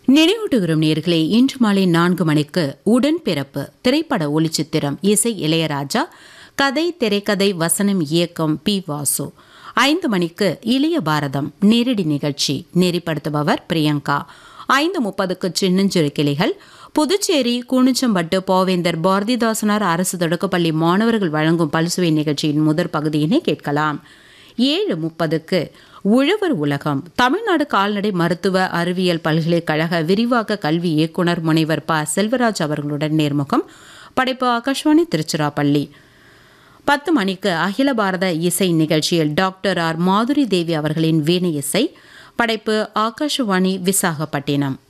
நினைவூட்டுகிறோம் நேர்களே இன்று மாலை நான்கு மணிக்கு உடன்பிறப்பு திரைப்பட ஒளிச்சித்திரம் இசை இளையராஜா கதை திரைக்கதை வசனம் இயக்கம் பி வாசு ஐந்து மணிக்கு இளைய பாரதம் நேரடி நிகழ்ச்சி நெறிப்படுத்துபவர் பிரியங்கா ஐந்து முப்பதுக்கு சின்னஞ்சிறு கிளைகள் புதுச்சேரி கூணுச்சம்பட்டு பாவேந்தர் பாரதிதாசனார் அரசு தொடக்கப்பள்ளி மாணவர்கள் வழங்கும் பல்சுவை நிகழ்ச்சியின் முதற் பகுதியினை கேட்கலாம் ஏழு முப்பதுக்கு உழவர் உலகம் தமிழ்நாடு கால்நடை மருத்துவ அறிவியல் பல்கலைக்கழக விரிவாக்க கல்வி இயக்குனர் முனைவர் ப செல்வராஜ் அவர்களுடன் நேர்முகம் படைப்பு ஆகாஷ்வாணி திருச்சிராப்பள்ளி பத்து மணிக்கு அகில பாரத இசை நிகழ்ச்சியில் டாக்டர் ஆர் மாதுரி தேவி அவர்களின் வீணை இசை படைப்பு ஆகாஷவாணி விசாகப்பட்டினம்